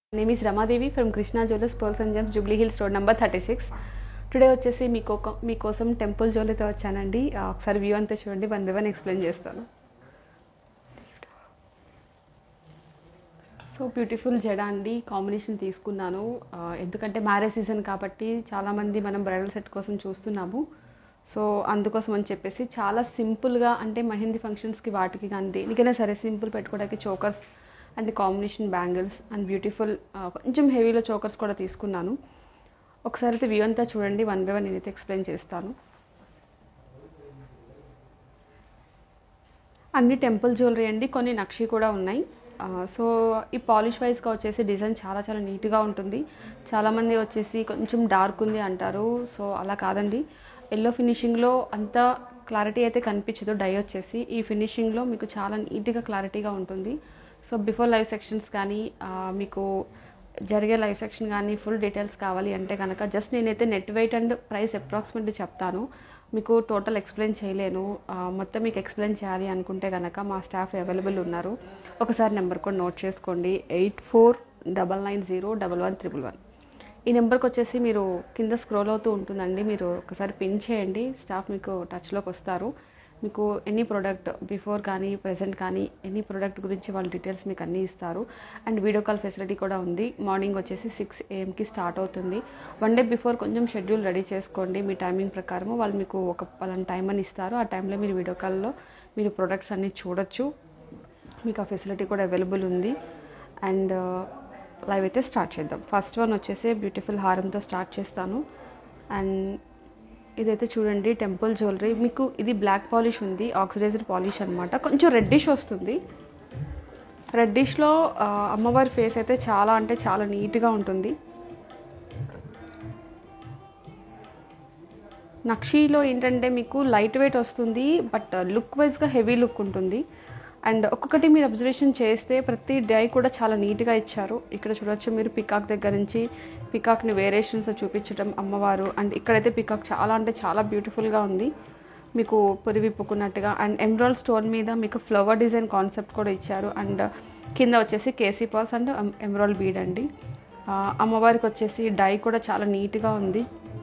name is Ramadevi from Krishna jewellers pearls and gems Jubilee Hills road number thirty six today వచ్చేసి మీకు ఒక- మీకోసం టెంపుల్ జ్యువెలరీతో వచ్చానండి ఆ, ఒకసారి వ్యూ అంతా చూడండి వన్ బై వన్ ఎక్స్ప్లెయిన్ చేస్తాను సో బ్యూటిఫుల్ జడ అండి కాంబినేషన్ తీసుకున్నాను ఆ, ఎందుకంటే మ్యారేజ్ సీజన్ కాబట్టి చాలామంది మనం బ్రైడల్ సెట్ కోసం చూస్తున్నాము సో అందుకోసం అని చెప్పేసి చాలా సింపుల్గా అంటే మెహందీ ఫంక్షన్స్కి వాటికి కానీ దేనికైనా సరే సింపుల్ పెట్టుకోవడానికి chokers and combination bangles and beautiful కొంచెం హెవీలో చోకర్స్ కూడా తీసుకున్నాను ఒకసారి అయితే వ్యూ అంతా చూడండి వన్ బై వన్ నేనైతే ఎక్స్ప్లెయిన్ చేస్తాను అన్ని టెంపుల్ జ్యువెలరీ అండి కొన్ని నక్షి కూడా ఉన్నాయి ఆ, సో ఈ పాలిష్ వైజ్గా వచ్చేసి డిజైన్ చాలా చాలా నీట్గా ఉంటుంది చాలామంది వచ్చేసి కొంచెం డార్క్ ఉంది అంటారు సో అలా కాదండి ఎల్లో ఫినిషింగ్లో అంత క్లారిటీ అయితే కనిపించదు డై వచ్చేసి ఈ ఫినిషింగ్లో మీకు చాలా నీట్గా క్లారిటీగా ఉంటుంది సో బిఫోర్ లైవ్ సెక్షన్స్ కానీ ఆ, మీకు జరిగే లైవ్ సెక్షన్ కానీ ఫుల్ డీటెయిల్స్ కావాలి అంటే కనుక జస్ట్ నేనైతే net weight and price approximately చెప్తాను మీకు టోటల్ ఎక్స్ప్లెయిన్ చేయలేను ఆ, మొత్తం మీకు ఎక్స్ప్లెయిన్ చేయాలి అనుకుంటే కనుక మా స్టాఫ్ అవైలబుల్ ఉన్నారు ఒకసారి నెంబర్ కూడా నోట్ చేసుకోండి eight four double nine zero double one triple one ఈ నెంబర్కి వచ్చేసి మీరు కింద స్క్రోల్ అవుతూ ఉంటుందండి మీరు ఒకసారి పిన్ చేయండి స్టాఫ్ మీకు టచ్లోకి వస్తారు మీకు ఎనీ ప్రోడక్ట్ బిఫోర్ కానీ ప్రెసెంట్ కానీ ఎనీ ప్రోడక్ట్ గురించి వాళ్ళ డీటెయిల్స్ మీకు అన్నీ ఇస్తారు అండ్ వీడియో కాల్ ఫెసిలిటీ కూడా ఉంది మార్నింగ్ వచ్చేసి సిక్స్ ఏఎంకి స్టార్ట్ అవుతుంది వన్ డే బిఫోర్ కొంచెం షెడ్యూల్ రెడీ చేసుకోండి మీ టైమింగ్ ప్రకారం వాళ్ళు మీకు ఒక పలానా టైం అని ఇస్తారు ఆ టైంలో మీరు వీడియో కాల్లో మీరు ప్రొడక్ట్స్ అన్నీ చూడొచ్చు మీకు ఆ ఫెసిలిటీ కూడా అవైలబుల్ ఉంది అండ్ లైవ్ అయితే స్టార్ట్ చేద్దాం ఫస్ట్ వన్ వచ్చేసి బ్యూటిఫుల్ హారంతో స్టార్ట్ చేస్తాను అండ్ ఇదైతే చూడండి టెంపుల్ జ్యువెలరీ మీకు ఇది బ్లాక్ పాలిష్ ఉంది ఆక్సిడైజర్ పాలిష్ అనమాట కొంచెం రెడ్డిష్ వస్తుంది రెడ్డిష్లో అమ్మవారి ఫేస్ అయితే చాలా అంటే చాలా నీట్గా ఉంటుంది నక్షీలో ఏంటంటే మీకు లైట్ వెయిట్ వస్తుంది బట్ లుక్ వైజ్గా హెవీ లుక్ ఉంటుంది అండ్ ఒక్కొక్కటి మీరు అబ్జర్వేషన్ చేస్తే ప్రతి డై కూడా చాలా నీట్గా ఇచ్చారు ఇక్కడ చూడొచ్చు మీరు పికాక్ దగ్గర నుంచి పికాక్ని వేరియేషన్స్ చూపించడం అమ్మవారు అండ్ ఇక్కడైతే పికాక్ చాలా అంటే చాలా బ్యూటిఫుల్గా ఉంది మీకు పొరి విప్పుకున్నట్టుగా అండ్ ఎమ్రాల్ స్టోన్ మీద మీకు ఫ్లవర్ డిజైన్ కాన్సెప్ట్ కూడా ఇచ్చారు అండ్ కింద వచ్చేసి కేసీ పాస్ అండ్ ఎమ్రాల్ బీడ్ అండి ఆ, అమ్మవారికి వచ్చేసి డై కూడా చాలా నీట్గా ఉంది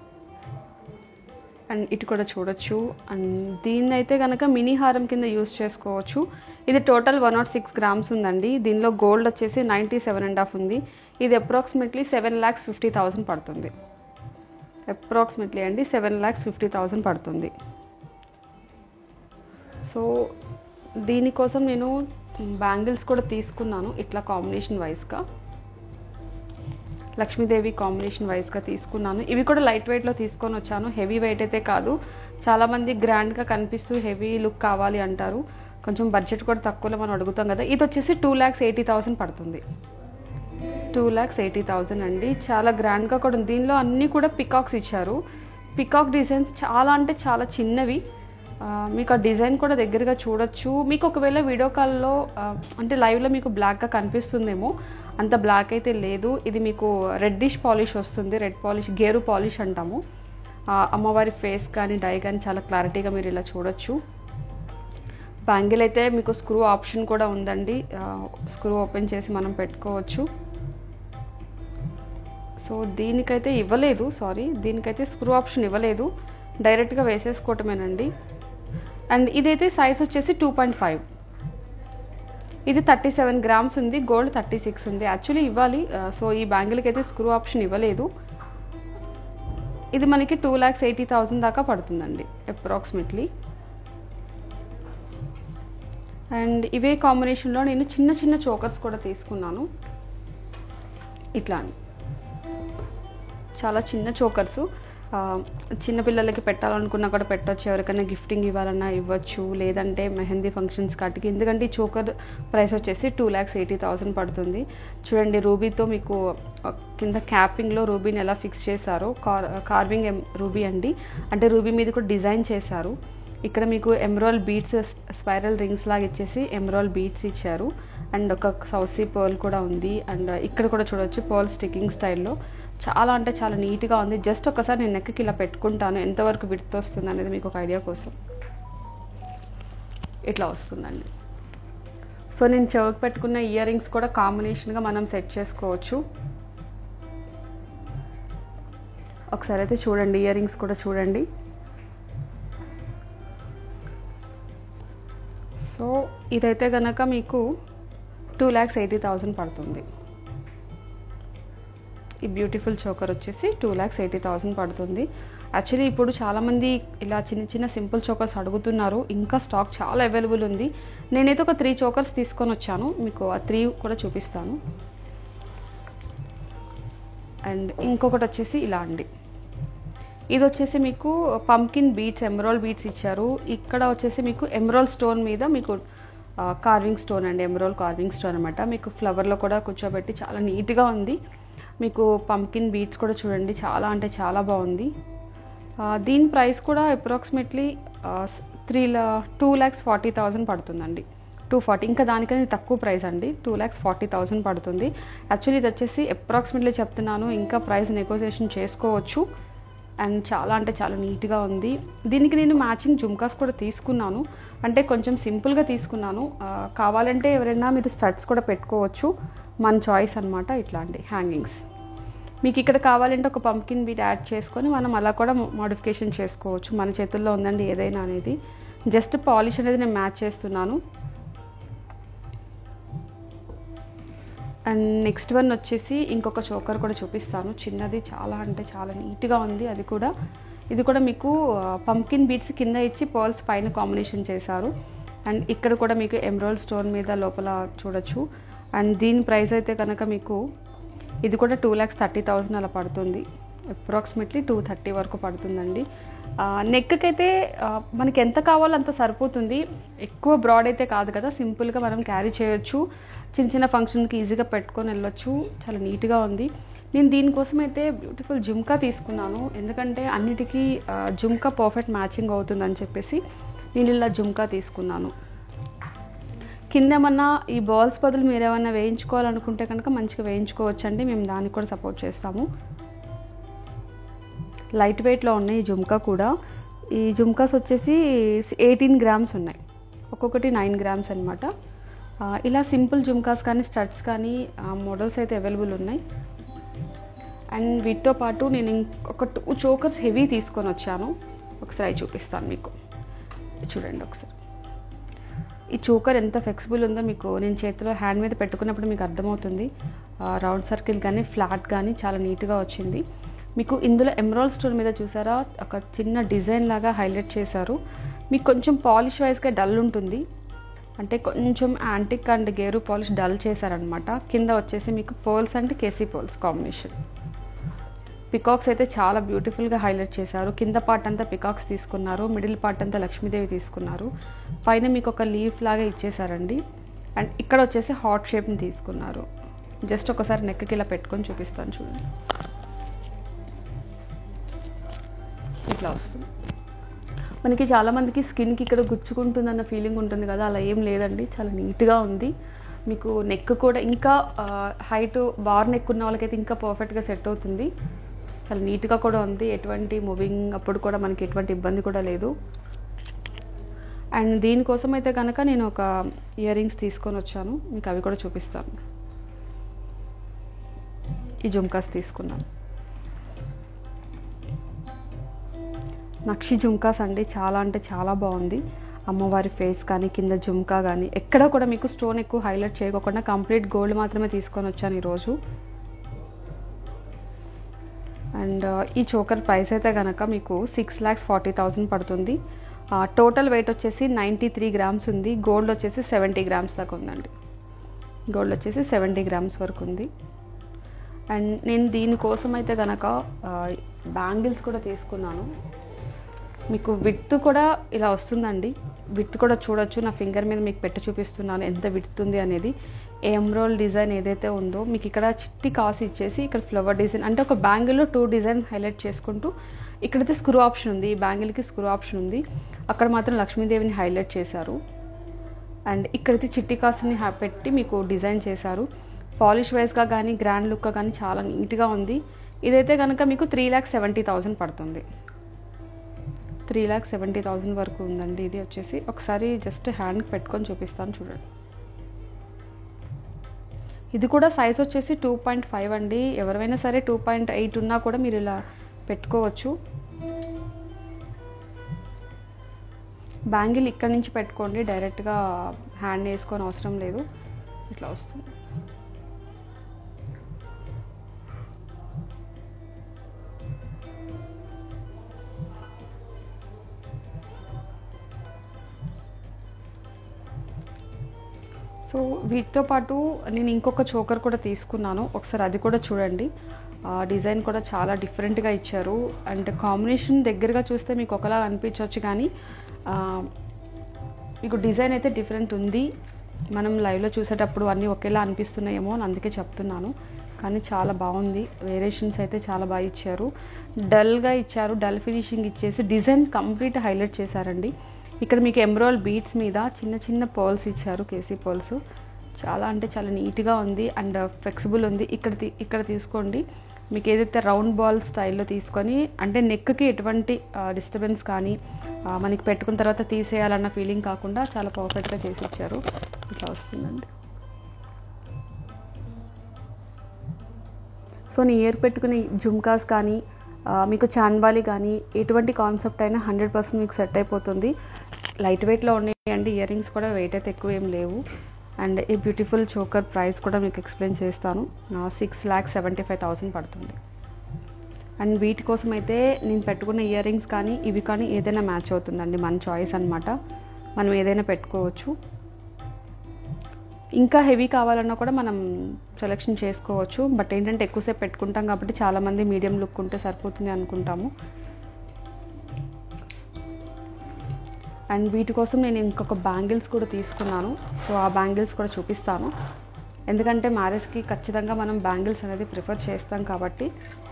అండ్ ఇటు కూడా చూడొచ్చు అండ్ దీన్ని అయితే కనుక మినీ హారం కింద యూస్ చేసుకోవచ్చు ఇది total one nought six grams ఉందండి దీనిలో గోల్డ్ వచ్చేసి నైంటీ సెవెన్ అండ్ హాఫ్ ఉంది ఇది approximately seven lakhs fifty thousand పడుతుంది అప్రాక్సిమేట్లీ అండి సెవెన్ ల్యాక్స్ ఫిఫ్టీ థౌసండ్ పడుతుంది సో దీనికోసం నేను బ్యాంగిల్స్ కూడా తీసుకున్నాను ఇట్లా కాంబినేషన్ వైజ్గా లక్ష్మీదేవి కాంబినేషన్ వైజ్గా తీసుకున్నాను ఇవి కూడా లైట్ వెయిట్లో తీసుకొని వచ్చాను హెవీ వెయిట్ అయితే కాదు చాలామంది గ్రాండ్గా కనిపిస్తూ హెవీ లుక్ కావాలి అంటారు కొంచెం బడ్జెట్ కూడా తక్కువలో మనం అడుగుతాం కదా ఇది వచ్చేసి టూ ల్యాక్స్ ఎయిటీ థౌసండ్ పడుతుంది టూ ల్యాక్స్ ఎయిటీ థౌజండ్ అండి చాలా గ్రాండ్గా కూడా ఉంది దీనిలో అన్నీ కూడా పికాక్స్ ఇచ్చారు పికాక్ డిజైన్స్ చాలా అంటే చాలా చిన్నవి ఆ, మీకు ఆ డిజైన్ కూడా దగ్గరగా చూడొచ్చు మీకు ఒకవేళ వీడియో కాల్లో ఆ, అంటే లైవ్లో మీకు బ్లాక్గా కనిపిస్తుందేమో అంత బ్లాక్ అయితే లేదు ఇది మీకు రెడ్డిష్ పాలిష్ వస్తుంది రెడ్ పాలిష్ గేరు పాలిష్ అంటాము ఆ, అమ్మవారి ఫేస్ కానీ డై కానీ చాలా క్లారిటీగా మీరు ఇలా చూడొచ్చు బ్యాంగిల్ అయితే మీకు స్క్రూ ఆప్షన్ కూడా ఉందండి స్క్రూ ఓపెన్ చేసి మనం పెట్టుకోవచ్చు సో దీనికైతే ఇవ్వలేదు సారీ దీనికైతే స్క్రూ ఆప్షన్ ఇవ్వలేదు డైరెక్ట్గా వేసేసుకోవటమేనండి అండ్ ఇదైతే సైజ్ వచ్చేసి టూ పాయింట్ ఫైవ్ ఇది థర్టీ సెవెన్ గ్రామ్స్ ఉంది గోల్డ్ థర్టీ సిక్స్ ఉంది యాక్చువల్లీ ఇవ్వాలి ఆ, సో ఈ బ్యాంగిల్కి అయితే స్క్రూ ఆప్షన్ ఇవ్వలేదు ఇది మనకి టూ ల్యాక్స్ ఎయిటీ థౌజండ్ దాకా పడుతుందండి అప్రాక్సిమేట్లీ అండ్ ఇవే కాంబినేషన్లో నేను చిన్న చిన్న చోకర్స్ కూడా తీసుకున్నాను ఇట్లా అండి చాలా చిన్న చోకర్స్ చిన్నపిల్లలకి పెట్టాలనుకున్నా కూడా పెట్టవచ్చు ఎవరికైనా గిఫ్టింగ్ ఇవ్వాలన్నా ఇవ్వచ్చు లేదంటే మెహందీ ఫంక్షన్స్ కాటికి ఎందుకంటే ఈ చోకర్ ప్రైస్ వచ్చేసి టూ ల్యాక్స్ ఎయిటీ థౌసండ్ పడుతుంది చూడండి రూబీతో మీకు ఆ, కింద క్యాపింగ్లో రూబీని ఎలా ఫిక్స్ చేశారో కార్ కార్వింగ్ ఎం రూబీ అండి అంటే రూబీ మీద కూడా డిజైన్ చేశారు ఇక్కడ మీకు ఎమ్రాల్ బీట్స్ స్పైరల్ రింగ్స్ లాగా ఇచ్చేసి ఎమ్రాల్ బీట్స్ ఇచ్చారు అండ్ ఒక సౌసీ పర్ల్ కూడా ఉంది అండ్ ఇక్కడ కూడా చూడొచ్చు పర్ల్ స్టికింగ్ స్టైల్లో చాలా అంటే చాలా నీట్గా ఉంది జస్ట్ ఒకసారి నేను నెక్కి ఇలా పెట్టుకుంటాను ఎంతవరకు విడుతు వస్తుంది అనేది మీకు ఒక ఐడియా కోసం ఇట్లా వస్తుందండి సో నేను చెవికి పెట్టుకున్న ఇయర్ రింగ్స్ కూడా కాంబినేషన్గా మనం సెట్ చేసుకోవచ్చు ఒకసారి అయితే చూడండి ఇయర్ రింగ్స్ కూడా చూడండి సో ఇదైతే కనుక మీకు టూ ల్యాక్స్ ఎయిటీ థౌజండ్ పడుతుంది ఈ బ్యూటిఫుల్ చోకర్ వచ్చేసి టూ ల్యాక్స్ ఎయిటీ థౌజండ్ పడుతుంది యాక్చువల్లీ ఇప్పుడు చాలామంది ఇలా చిన్న చిన్న సింపుల్ చోకర్స్ అడుగుతున్నారు ఇంకా స్టాక్ చాలా అవైలబుల్ ఉంది నేనైతే ఒక త్రీ చోకర్స్ తీసుకొని వచ్చాను మీకు ఆ త్రీ కూడా చూపిస్తాను అండ్ ఇంకొకటి వచ్చేసి ఇలా అండి ఇది వచ్చేసి మీకు పంకిన్ బీట్స్ ఎమరాల్ బీట్స్ ఇచ్చారు ఇక్కడ వచ్చేసి మీకు ఎమరాల్ స్టోన్ మీద మీకు కార్వింగ్ స్టోన్ అండి ఎమరాల్ కార్వింగ్ స్టోన్ అనమాట మీకు ఫ్లవర్లో కూడా కూర్చోబెట్టి చాలా నీట్గా ఉంది మీకు పంకిన్ బీట్స్ కూడా చూడండి చాలా అంటే చాలా బాగుంది ఆ, దీని ప్రైస్ కూడా అప్రాక్సిమేట్లీ త్రీ లా టూ ల్యాక్స్ ఫార్టీ థౌజండ్ పడుతుందండి టూ ఫార్టీ ఇంకా దానికన్నా తక్కువ ప్రైస్ అండి టూ ల్యాక్స్ ఫార్టీ థౌజండ్ పడుతుంది యాక్చువల్లీ ఇది వచ్చేసి అప్రాక్సిమేట్లీ చెప్తున్నాను ఇంకా ప్రైస్ నెగోసియేషన్ చేసుకోవచ్చు అండ్ చాలా అంటే చాలా నీట్గా ఉంది దీనికి నేను మ్యాచింగ్ జుమ్కాస్ కూడా తీసుకున్నాను అంటే కొంచెం సింపుల్గా తీసుకున్నాను ఆ, కావాలంటే ఎవరైనా మీరు స్టడ్స్ కూడా పెట్టుకోవచ్చు మన చాయిస్ అనమాట ఇట్లాంటి హ్యాంగింగ్స్ మీకు ఇక్కడ కావాలంటే ఒక పంకిన్ బీట్ యాడ్ చేసుకొని మనం అలా కూడా మోడిఫికేషన్ చేసుకోవచ్చు మన చేతుల్లో ఉందండి ఏదైనా అనేది జస్ట్ పాలిష్ అనేది నేను మ్యాచ్ చేస్తున్నాను అండ్ నెక్స్ట్ వన్ వచ్చేసి ఇంకొక చోకర్ కూడా చూపిస్తాను చిన్నది చాలా అంటే చాలా నీట్గా ఉంది అది కూడా ఇది కూడా మీకు పంకిన్ బీట్స్ కింద ఇచ్చి పర్ల్స్ పైన కాంబినేషన్ చేశారు అండ్ ఇక్కడ కూడా మీకు ఎమ్రాల్డ్ స్టోన్ మీద లోపల చూడొచ్చు అండ్ దీని ప్రైస్ అయితే కనుక మీకు ఇది కూడా టూ ల్యాక్స్ థర్టీ థౌజండ్ అలా పడుతుంది అప్రాక్సిమేట్లీ టూ థర్టీ వరకు పడుతుందండి నెక్కి అయితే ఆ, మనకి ఎంత కావాలో అంత సరిపోతుంది ఎక్కువ బ్రాడ్ అయితే కాదు కదా సింపుల్గా మనం క్యారీ చేయొచ్చు చిన్న చిన్న ఫంక్షన్కి ఈజీగా పెట్టుకొని వెళ్ళొచ్చు చాలా నీట్గా ఉంది నేను దీనికోసం అయితే బ్యూటిఫుల్ జుమ్కా తీసుకున్నాను ఎందుకంటే అన్నిటికీ ఆ, జుమ్కా పర్ఫెక్ట్ మ్యాచింగ్ అవుతుందని చెప్పేసి నేను ఇలా జుమ్కా తీసుకున్నాను కింద ఏమన్నా ఈ బాల్స్ బదులు మీరు ఏమన్నా వేయించుకోవాలనుకుంటే కనుక మంచిగా వేయించుకోవచ్చండి మేము దానికి కూడా సపోర్ట్ చేస్తాము లైట్ వెయిట్లో ఉన్నాయి ఈ జుమ్కా కూడా ఈ జుమ్కాస్ వచ్చేసి ఎయిటీన్ గ్రామ్స్ ఉన్నాయి ఒక్కొక్కటి నైన్ గ్రామ్స్ అనమాట ఇలా సింపుల్ జుమ్కాస్ కానీ స్టడ్స్ కానీ మోడల్స్ అయితే అవైలబుల్ ఉన్నాయి అండ్ వీటితో పాటు నేను ఇంకొక టూ చోకర్స్ హెవీ తీసుకొని వచ్చాను ఒకసారి అవి చూపిస్తాను మీకు చూడండి ఒకసారి ఈ చోకర్ ఎంత ఫ్లెక్సిబుల్ ఉందో మీకు నేను చేతిలో హ్యాండ్ మీద పెట్టుకున్నప్పుడు మీకు అర్థమవుతుంది రౌండ్ సర్కిల్ కానీ ఫ్లాట్ కానీ చాలా నీట్గా వచ్చింది మీకు ఇందులో ఎమరాల్ స్టోన్ మీద చూసారా ఒక చిన్న డిజైన్ లాగా హైలైట్ చేశారు మీకు కొంచెం పాలిష్ వైజ్గా డల్ ఉంటుంది అంటే కొంచెం యాంటిక్ అండ్ గేరు పాలిష్ డల్ చేశారనమాట కింద వచ్చేసి మీకు పోల్స్ అండ్ కేసీ పోల్స్ కాంబినేషన్ పికాక్స్ అయితే చాలా బ్యూటిఫుల్గా హైలైట్ చేశారు కింద పార్ట్ అంతా పికాక్స్ తీసుకున్నారు మిడిల్ పార్ట్ అంతా లక్ష్మీదేవి తీసుకున్నారు పైన మీకు ఒక లీఫ్ లాగా ఇచ్చేసారండి అండ్ ఇక్కడ వచ్చేసి హాట్ షేప్ని తీసుకున్నారు జస్ట్ ఒకసారి నెక్కి ఇలా పెట్టుకొని చూపిస్తాను చూడండి ఇట్లా వస్తుంది మనకి చాలామందికి స్కిన్కి ఇక్కడ గుచ్చుకుంటుందన్న ఫీలింగ్ ఉంటుంది కదా అలా ఏం లేదండి చాలా నీట్గా ఉంది మీకు నెక్ కూడా ఇంకా హైట్ బార్ నెక్ ఉన్న వాళ్ళకైతే ఇంకా పర్ఫెక్ట్గా సెట్ అవుతుంది చాలా నీట్గా కూడా ఉంది ఎటువంటి మూవింగ్ అప్పుడు కూడా మనకి ఎటువంటి ఇబ్బంది కూడా లేదు అండ్ దీనికోసం అయితే కనుక నేను ఒక ఇయర్ రింగ్స్ తీసుకొని వచ్చాను మీకు అవి కూడా చూపిస్తాను ఈ జుమ్కాస్ తీసుకున్నాను నక్షి జుమ్కాస్ అండి చాలా అంటే చాలా బాగుంది అమ్మవారి ఫేస్ కానీ కింద జుమ్కా కానీ ఎక్కడ కూడా మీకు స్టోన్ ఎక్కువ హైలైట్ చేయకోకుండా కంప్లీట్ గోల్డ్ మాత్రమే తీసుకొని వచ్చాను ఈరోజు అండ్ ఈ చోకర్ ప్రైస్ అయితే కనుక మీకు సిక్స్ ల్యాక్స్ ఫార్టీ థౌజండ్ పడుతుంది టోటల్ వెయిట్ వచ్చేసి నైంటీ త్రీ గ్రామ్స్ ఉంది గోల్డ్ వచ్చేసి సెవెంటీ గ్రామ్స్ దాకా ఉందండి గోల్డ్ వచ్చేసి సెవెంటీ గ్రామ్స్ వరకు ఉంది అండ్ నేను దీనికోసం అయితే కనుక బ్యాంగిల్స్ కూడా తీసుకున్నాను మీకు విత్ కూడా ఇలా వస్తుందండి విత్ కూడా చూడొచ్చు నా ఫింగర్ మీద మీకు పెట్టి చూపిస్తున్నాను ఎంత విత్ ఉంది అనేది ఎమ్రోల్ డిజైన్ ఏదైతే ఉందో మీకు ఇక్కడ చిట్టి కాసు ఇచ్చేసి ఇక్కడ ఫ్లవర్ డిజైన్ అంటే ఒక బ్యాంగిల్లో టూ డిజైన్ హైలైట్ చేసుకుంటూ ఇక్కడైతే స్క్రూ ఆప్షన్ ఉంది ఈ బ్యాంగిల్కి స్క్రూ ఆప్షన్ ఉంది అక్కడ మాత్రం లక్ష్మీదేవిని హైలైట్ చేశారు అండ్ ఇక్కడైతే చిట్టి కాసుని హ్యా- పెట్టి మీకు డిజైన్ చేశారు పాలిష్ వైజ్గా కానీ గ్రాండ్ లుక్గా కానీ చాలా నీట్గా ఉంది ఇదైతే కనుక మీకు త్రీ ల్యాక్స్ సెవెంటీ థౌజండ్ పడుతుంది త్రీ ల్యాక్స్ సెవెంటీ థౌజండ్ వరకు ఉందండి ఇది వచ్చేసి ఒకసారి జస్ట్ హ్యాండ్కి పెట్టుకొని చూపిస్తాను చూడండి ఇది కూడా సైజ్ వచ్చేసి టూ పాయింట్ ఫైవ్ అండి ఎవరైనా సరే టూ పాయింట్ ఎయిట్ ఉన్నా కూడా మీరు ఇలా పెట్టుకోవచ్చు బ్యాంగిల్ ఇక్కడ నుంచి పెట్టుకోండి డైరెక్ట్గా హ్యాండ్ వేసుకొని అవసరం లేదు ఇట్లా వస్తుంది సో వీటితో పాటు నేను ఇంకొక చోకర్ కూడా తీసుకున్నాను ఒకసారి అది కూడా చూడండి ఆ, డిజైన్ కూడా చాలా డిఫరెంట్గా ఇచ్చారు అండ్ కాంబినేషన్ దగ్గరగా చూస్తే మీకు ఒకలా అనిపించవచ్చు కానీ ఆ, మీకు డిజైన్ అయితే డిఫరెంట్ ఉంది మనం లైవ్లో చూసేటప్పుడు అన్నీ ఒకేలా అనిపిస్తున్నాయేమో అని అందుకే చెప్తున్నాను కానీ చాలా బాగుంది వేరియేషన్స్ అయితే చాలా బాగా ఇచ్చారు డల్గా ఇచ్చారు డల్ ఫినిషింగ్ ఇచ్చేసి డిజైన్ కంప్లీట్ హైలైట్ చేశారండి ఇక్కడ మీకు ఎంబ్రాయిల్ బీట్స్ మీద చిన్న చిన్న పర్ల్స్ ఇచ్చారు కేసీ పర్ల్స్ చాలా అంటే చాలా నీట్గా ఉంది అండ్ ఫ్లెక్సిబుల్ ఉంది ఇక్కడ తీ- ఇక్కడ తీసుకోండి మీకు ఏదైతే రౌండ్ బాల్ స్టైల్లో తీసుకొని అంటే నెక్కి ఎటువంటి డిస్టర్బెన్స్ కానీ ఆ, మనకి పెట్టుకున్న తర్వాత తీసేయాలన్న ఫీలింగ్ కాకుండా చాలా పర్ఫెక్ట్గా చేసి ఇచ్చారు ఇట్లా వస్తుందండి సో నేను ఇయర్ పెట్టుకునే జుమ్కాస్ కానీ ఆ, మీకు చాన్బాలి కానీ ఎటువంటి కాన్సెప్ట్ అయినా హండ్రెడ్ పర్సెంట్ మీకు సెట్ అయిపోతుంది లైట్ వెయిట్లో ఉన్నాయండి ఇయర్ రింగ్స్ కూడా వెయిట్ అయితే ఎక్కువ ఏం లేవు అండ్ ఈ బ్యూటిఫుల్ చోకర్ ప్రైస్ కూడా మీకు ఎక్స్ప్లెయిన్ చేస్తాను six lakhs seventy five thousand పడుతుంది అండ్ వీటి కోసం అయితే నేను పెట్టుకున్న ఇయర్ రింగ్స్ కానీ ఇవి కానీ ఏదైనా మ్యాచ్ అవుతుందండి మన చాయిస్ అనమాట మనం ఏదైనా పెట్టుకోవచ్చు ఇంకా హెవీ కావాలన్నా కూడా మనం సెలెక్షన్ చేసుకోవచ్చు బట్ ఏంటంటే ఎక్కువసేపు పెట్టుకుంటాం కాబట్టి చాలామంది మీడియం లుక్ ఉంటే సరిపోతుంది అనుకుంటాము అండ్ వీటి కోసం నేను ఇంకొక బ్యాంగిల్స్ కూడా తీసుకున్నాను సో ఆ బ్యాంగిల్స్ కూడా చూపిస్తాను ఎందుకంటే మ్యారేజ్కి ఖచ్చితంగా మనం బ్యాంగిల్స్ అనేది ప్రిఫర్ చేస్తాం కాబట్టి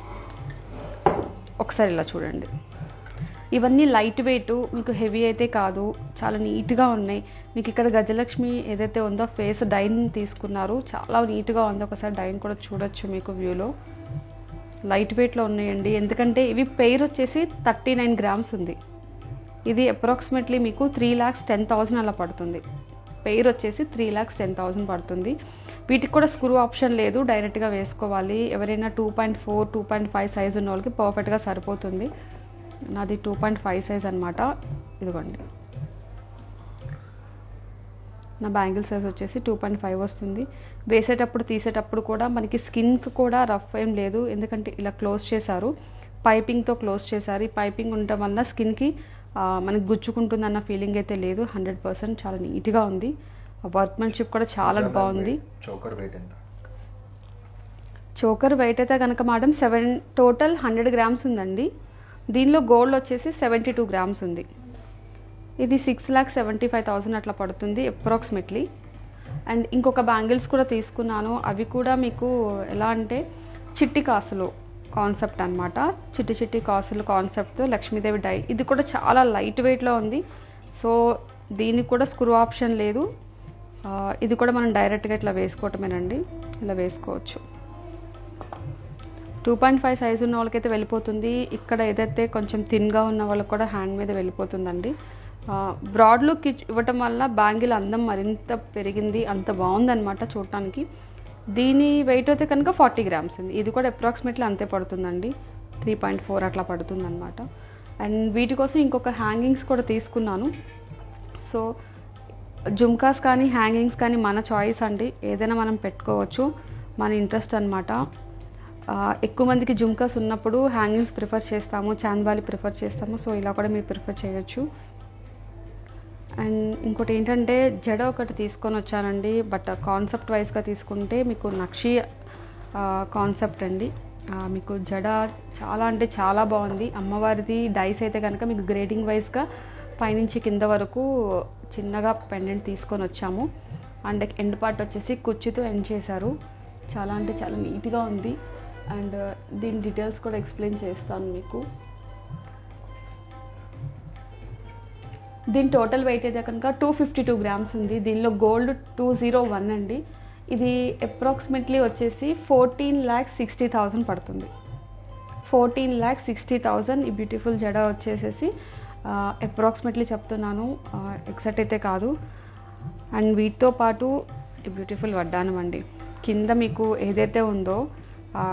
ఒకసారి ఇలా చూడండి ఇవన్నీ లైట్ వెయిట్ మీకు హెవీ అయితే కాదు చాలా నీట్గా ఉన్నాయి మీకు ఇక్కడ గజలక్ష్మి ఏదైతే ఉందో ఫేస్ డైన్ తీసుకున్నారు చాలా నీట్గా ఉంది ఒకసారి డైన్ కూడా చూడొచ్చు మీకు వ్యూలో లైట్ వెయిట్లో ఉన్నాయండి ఎందుకంటే ఇవి పెయిర్ వచ్చేసి థర్టీ నైన్ గ్రామ్స్ ఉంది ఇది అప్రాక్సిమేట్లీ మీకు త్రీ ల్యాక్స్ టెన్ థౌసండ్ అలా పడుతుంది పెయిర్ వచ్చేసి త్రీ ల్యాక్స్ టెన్ థౌసండ్ పడుతుంది వీటికి కూడా స్క్రూ ఆప్షన్ లేదు డైరెక్ట్గా వేసుకోవాలి ఎవరైనా two point four two point five size ఉన్న వాళ్ళకి పర్ఫెక్ట్గా సరిపోతుంది నాది టూ పాయింట్ ఫైవ్ సైజ్ అనమాట ఇదిగోండి నా బ్యాంగిల్ సైజ్ వచ్చేసి టూ పాయింట్ ఫైవ్ వస్తుంది వేసేటప్పుడు తీసేటప్పుడు కూడా మనకి స్కిన్కి కూడా రఫ్ ఏం లేదు ఎందుకంటే ఇలా క్లోజ్ చేశారు పైపింగ్తో క్లోజ్ చేశారు ఈ పైపింగ్ ఉండటం వల్ల స్కిన్కి మనకి గుచ్చుకుంటుంది అన్న ఫీలింగ్ అయితే లేదు హండ్రెడ్ పర్సెంట్ చాలా నీట్గా ఉంది వర్క్మెన్షిప్ కూడా చాలా బాగుంది చోకర్ వెయిట్ ఎంత చోకర్ వెయిట్ అయితే కనుక madam seven total hundred grams ఉందండి దీనిలో గోల్డ్ వచ్చేసి సెవెంటీ టూ గ్రామ్స్ ఉంది ఇది six lakh seventy five thousand అట్లా పడుతుంది అప్రాక్సిమేట్లీ అండ్ ఇంకొక బ్యాంగిల్స్ కూడా తీసుకున్నాను అవి కూడా మీకు ఎలా అంటే చిట్టి కాసులు కాన్సెప్ట్ అనమాట చిట్టి చిట్టి కాసులు కాన్సెప్ట్తో లక్ష్మీదేవి డై ఇది కూడా చాలా లైట్ వెయిట్లో ఉంది సో దీనికి కూడా స్క్రూ ఆప్షన్ లేదు ఆ, ఇది కూడా మనం డైరెక్ట్గా ఇట్లా వేసుకోవటమేనండి ఇలా వేసుకోవచ్చు టూ పాయింట్ ఫైవ్ సైజు ఉన్న వాళ్ళకైతే వెళ్ళిపోతుంది ఇక్కడ ఏదైతే కొంచెం థిన్గా ఉన్న వాళ్ళకి కూడా హ్యాండ్ మీద వెళ్ళిపోతుందండి బ్రాడ్ లుక్ ఇవ్వటం వల్ల బ్యాంగిల్ అందం మరింత పెరిగింది అంత బాగుందన్నమాట చూడటానికి దీని వెయిట్ అయితే కనుక ఫార్టీ గ్రామ్స్ ఉంది ఇది కూడా అప్రాక్సిమేట్లీ అంతే పడుతుందండి త్రీ పాయింట్ ఫోర్ అట్లా పడుతుంది అనమాట అండ్ వీటి కోసం ఇంకొక హ్యాంగింగ్స్ కూడా తీసుకున్నాను సో జుమ్కాస్ కానీ హ్యాంగింగ్స్ కానీ మన చాయిస్ అండి ఏదైనా మనం పెట్టుకోవచ్చు మన ఇంట్రెస్ట్ అనమాట ఎక్కువ మందికి జుమ్కాస్ ఉన్నప్పుడు హ్యాంగింగ్స్ ప్రిఫర్ చేస్తాము చాంద్బాలి ప్రిఫర్ చేస్తాము సో ఇలా కూడా మీరు ప్రిఫర్ చేయొచ్చు అండ్ ఇంకోటి ఏంటంటే జడ ఒకటి తీసుకొని వచ్చానండి బట్ కాన్సెప్ట్ వైజ్గా తీసుకుంటే మీకు నక్షి కాన్సెప్ట్ అండి ఆ, మీకు జడ చాలా అంటే చాలా బాగుంది అమ్మవారిది డైస్ అయితే కనుక మీకు గ్రేడింగ్ వైజ్గా పైనుంచి కింద వరకు చిన్నగా పెండెంట్ తీసుకొని వచ్చాము అండ్ ఎండ్ పార్ట్ వచ్చేసి కుర్చీతో ఎండ్ చేశారు చాలా అంటే చాలా నీట్గా ఉంది అండ్ దీని డీటెయిల్స్ కూడా ఎక్స్ప్లెయిన్ చేస్తాను మీకు దీని టోటల్ వెయిట్ అయితే కనుక టూ ఫిఫ్టీ టూ గ్రామ్స్ ఉంది దీనిలో గోల్డ్ టూ జీరో వన్ అండి ఇది అప్రాక్సిమేట్లీ వచ్చేసి ఫోర్టీన్ ల్యాక్స్ సిక్స్టీ థౌజండ్ పడుతుంది ఫోర్టీన్ ల్యాక్స్ సిక్స్టీ థౌజండ్ ఈ బ్యూటిఫుల్ జడ వచ్చేసేసి అప్రాక్సిమేట్లీ చెప్తున్నాను ఎగ్జాక్ట్ అయితే కాదు అండ్ వీటితో పాటు ఈ బ్యూటిఫుల్ వడ్డానం అండి కింద మీకు ఏదైతే ఉందో ఆ,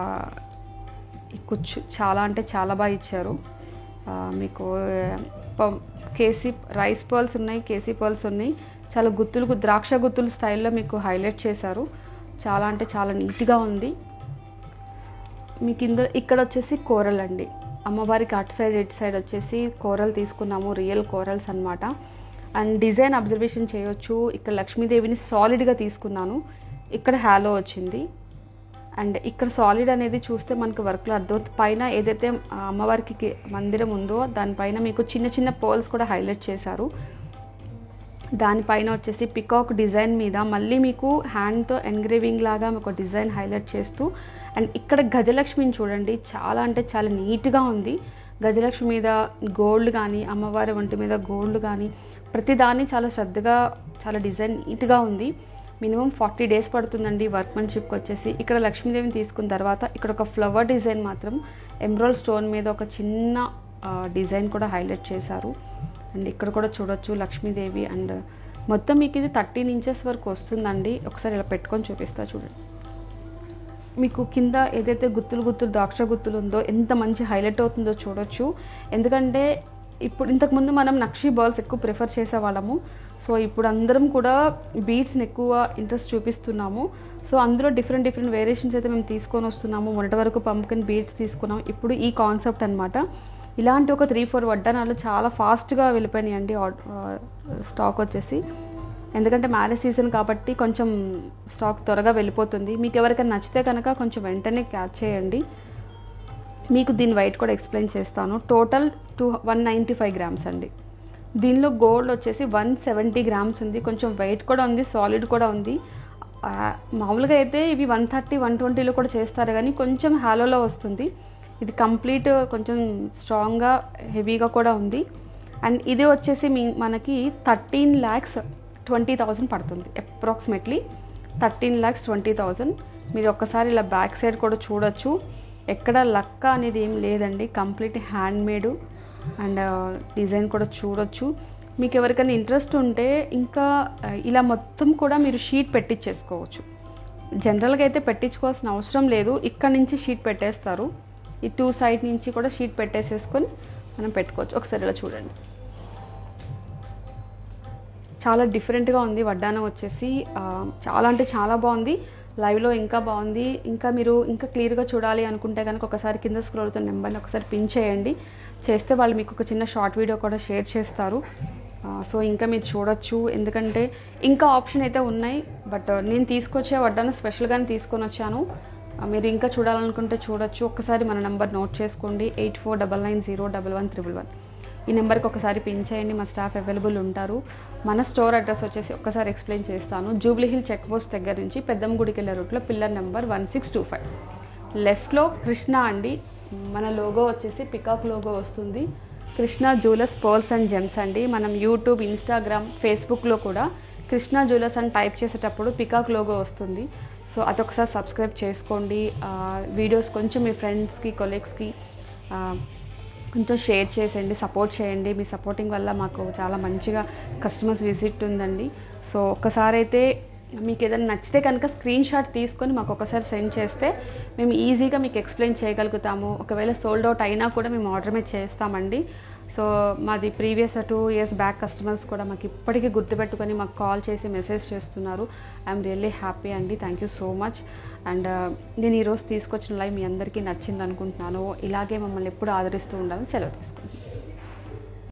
ఈ కుచ్చు చాలా అంటే చాలా బాగా ఇచ్చారు ఆ, మీకు ప- కేసీ రైస్ పర్ల్స్ ఉన్నాయి కేసీ పర్ల్స్ ఉన్నాయి చాలా గుత్తులు ద్రాక్ష గుత్తులు స్టైల్లో మీకు హైలైట్ చేశారు చాలా అంటే చాలా నీట్గా ఉంది మీకు ఇందులో ఇక్కడ వచ్చేసి కూరలు అండి అమ్మవారికి అటు సైడ్ ఇటు సైడ్ వచ్చేసి కూరలు తీసుకున్నాము రియల్ కూరల్స్ అన్నమాట అండ్ డిజైన్ అబ్జర్వేషన్ చేయొచ్చు ఇక్కడ లక్ష్మీదేవిని సాలిడ్గా తీసుకున్నాను ఇక్కడ హ్యాలో వచ్చింది అండ్ ఇక్కడ సాలిడ్ అనేది చూస్తే మనకు వర్క్లో అర్థం పైన ఏదైతే ఆ అమ్మవారికి కి- మందిరం ఉందో దానిపైన మీకు చిన్న చిన్న పోల్స్ కూడా హైలైట్ చేశారు దానిపైన వచ్చేసి పికాక్ డిజైన్ మీద మళ్ళీ మీకు హ్యాండ్తో ఎంగ్రేవింగ్ లాగా ఒక డిజైన్ హైలైట్ చేస్తూ అండ్ ఇక్కడ గజలక్ష్మిని చూడండి చాలా అంటే చాలా నీట్గా ఉంది గజలక్ష్మి మీద గోల్డ్ కానీ అమ్మవారి ఒంటి మీద గోల్డ్ కానీ ప్రతిదాన్ని చాలా శ్రద్ధగా చాలా డిజైన్ నీట్గా ఉంది మినిమం ఫార్టీ డేస్ పడుతుందండి వర్క్మెన్షిప్కి వచ్చేసి ఇక్కడ లక్ష్మీదేవిని తీసుకున్న తర్వాత ఇక్కడ ఒక ఫ్లవర్ డిజైన్ మాత్రం ఎమ్రోల్ స్టోన్ మీద ఒక చిన్న ఆ, డిజైన్ కూడా హైలైట్ చేశారు అండ్ ఇక్కడ కూడా చూడొచ్చు లక్ష్మీదేవి అండ్ మొత్తం మీకు ఇది థర్టీన్ ఇంచెస్ వరకు వస్తుందండి ఒకసారి ఇలా పెట్టుకొని చూపిస్తా చూడండి మీకు కింద ఏదైతే గుత్తులు గుత్తులు ద్రాక్ష గుత్తులు ఉందో ఎంత మంచి హైలైట్ అవుతుందో చూడొచ్చు ఎందుకంటే ఇప్పుడు ఇంతకుముందు మనం నక్షి బాల్స్ ఎక్కువ ప్రిఫర్ చేసేవాళ్ళము సో ఇప్పుడు అందరం కూడా బీట్స్ని ఎక్కువ ఇంట్రెస్ట్ చూపిస్తున్నాము సో అందులో డిఫరెంట్ డిఫరెంట్ వేరియేషన్స్ అయితే మేము తీసుకొని వస్తున్నాము మొన్నటి వరకు పంప్కిన్ బీట్స్ తీసుకున్నాం ఇప్పుడు ఈ కాన్సెప్ట్ అనమాట ఇలాంటి ఒక త్రీ ఫోర్ వడ్డానాలు చాలా ఫాస్ట్గా వెళ్ళిపోయినాయండి ఆర్డ్- ఆ, స్టాక్ వచ్చేసి ఎందుకంటే మ్యారేజ్ సీజన్ కాబట్టి కొంచెం స్టాక్ త్వరగా వెళ్ళిపోతుంది మీకు ఎవరికైనా నచ్చితే కనుక కొంచెం వెంటనే క్యాచ్ చేయండి మీకు దీని వెయిట్ కూడా ఎక్స్ప్లెయిన్ చేస్తాను total two one ninety five grams అండి దీనిలో గోల్డ్ వచ్చేసి వన్ సెవెంటీ గ్రామ్స్ ఉంది కొంచెం వెయిట్ కూడా ఉంది సాలిడ్ కూడా ఉంది ఆ, మామూలుగా అయితే ఇవి వన్ థర్టీ వన్ ట్వంటీలో కూడా చేస్తారు కానీ కొంచెం హాలోలో వస్తుంది ఇది కంప్లీట్ కొంచెం స్ట్రాంగ్గా హెవీగా కూడా ఉంది అండ్ ఇది వచ్చేసి మీ మనకి థర్టీన్ ల్యాక్స్ ట్వంటీ థౌజండ్ పడుతుంది అప్రాక్సిమేట్లీ థర్టీన్ ల్యాక్స్ ట్వంటీ థౌజండ్ మీరు ఒక్కసారి ఇలా బ్యాక్ సైడ్ కూడా చూడొచ్చు ఎక్కడ లక్క అనేది ఏం లేదండి complete hand made and design కూడా చూడొచ్చు మీకు ఎవరికైనా ఇంట్రెస్ట్ ఉంటే ఇంకా ఆ, ఇలా మొత్తం కూడా మీరు షీట్ పెట్టించేసుకోవచ్చు జనరల్గా అయితే పెట్టించుకోవాల్సిన అవసరం లేదు ఇక్కడ నుంచి షీట్ పెట్టేస్తారు ఈ టూ సైడ్ నుంచి కూడా షీట్ పెట్టేసేసుకొని మనం పెట్టుకోవచ్చు ఒకసారి ఇలా చూడండి చాలా డిఫరెంట్గా ఉంది వడ్డానం వచ్చేసి ఆ, చాలా అంటే చాలా బాగుంది లైవ్లో ఇంకా బాగుంది ఇంకా మీరు ఇంకా క్లియర్గా చూడాలి అనుకుంటే కనుక ఒకసారి కింద స్క్రోల్ అవుతున్న నెంబర్ని ఒకసారి పిన్ చేయండి చేస్తే వాళ్ళు మీకు ఒక చిన్న షార్ట్ వీడియో కూడా షేర్ చేస్తారు ఆ, సో ఇంకా మీరు చూడొచ్చు ఎందుకంటే ఇంకా ఆప్షన్ అయితే ఉన్నాయి బట్ నేను తీసుకొచ్చే వడ్డాను స్పెషల్గానే తీసుకొని వచ్చాను ఆ, మీరు ఇంకా చూడాలనుకుంటే చూడొచ్చు ఒక్కసారి మన నెంబర్ నోట్ చేసుకోండి eight four double nine zero double one triple one ఈ నెంబర్కి ఒకసారి పిన్ చేయండి మా స్టాఫ్ అవైలబుల్ ఉంటారు మన స్టోర్ అడ్రస్ వచ్చేసి ఒకసారి ఎక్స్ప్లెయిన్ చేస్తాను జూబ్లీ హిల్ చెక్ పోస్ట్ దగ్గర నుంచి పెద్దమ్మ గుడికి వెళ్ళే రూట్లో pillar number one six two five లెఫ్ట్లో కృష్ణ అండి మన లోగో వచ్చేసి పికాక్ లోగో వస్తుంది Krishna jewellers pearls and gems అండి మనం యూట్యూబ్ ఇన్స్టాగ్రామ్ ఫేస్బుక్లో కూడా కృష్ణ జ్యువెలర్స్ అని టైప్ చేసేటప్పుడు పికాక్ లోగో వస్తుంది సో అదొకసారి సబ్స్క్రైబ్ చేసుకోండి ఆ, వీడియోస్ కొంచెం మీ ఫ్రెండ్స్కి కొలీగ్స్కి కొంచెం షేర్ చేసేయండి సపోర్ట్ చేయండి మీ సపోర్టింగ్ వల్ల మాకు చాలా మంచిగా కస్టమర్స్ విజిట్ ఉందండి సో ఒక్కసారి అయితే మీకు ఏదైనా నచ్చితే కనుక స్క్రీన్ షాట్ తీసుకొని మాకు ఒకసారి సెండ్ చేస్తే మేము ఈజీగా మీకు ఎక్స్ప్లెయిన్ చేయగలుగుతాము ఒకవేళ సోల్డ్ అవుట్ అయినా కూడా మేము ఆర్డర్ మీద చేస్తామండి సో మాది previous two years back customers కూడా మాకు ఇప్పటికీ గుర్తుపెట్టుకొని మాకు కాల్ చేసి మెసేజ్ చేస్తున్నారు ఐఎమ్ రియల్లీ హ్యాపీ అండి thank you so much and నేను ఈరోజు తీసుకొచ్చిన లైవ్ మీ అందరికీ నచ్చింది అనుకుంటున్నాను ఇలాగే మమ్మల్ని ఎప్పుడు ఆదరిస్తూ ఉండాలని సెలవు తీసుకుంటున్నాను